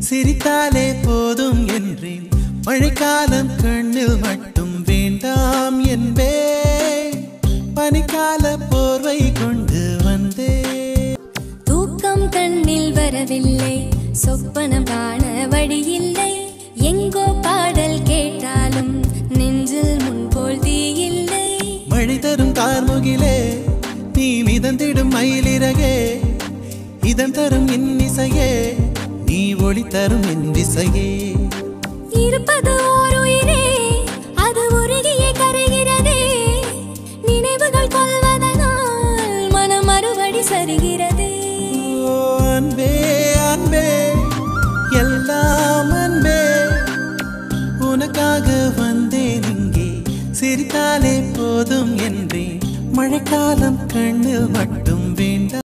சிரித்தாலே போதும் என்றேன் மழைக்காலம் கண்ணில் மட்டும் வேண்டாம் என்பே பனிக்கால போர்வை கொண்டு வந்தேன் தூக்கம் கண்ணில் வரவில்லை சொப்பனம் காண வழியில்லை எங்கோ பாடல் கேட்டாலும் நெஞ்சில் முன்போல் தீயில்லை மழை தரும் கார்முகிலே நீ மிதந்திடும் மயிலிறகே இதம் தரும் இன்னிசையே நீ ஒளி தரும் என் விசையே இருப்பது ஓர் உயிரே அது உருகியே கரைகிறதே நினைவுகள் கொள்வதனால் மனம் மறுபடி சரிகிறதே ஓ அன்பே அன்பே எல்லாம் அன்பே உனக்காக வந்தேன் இங்கே சிரித்தாலே போதும் என்றேன் மழைக்காலம் கண்ணில் மட்டும்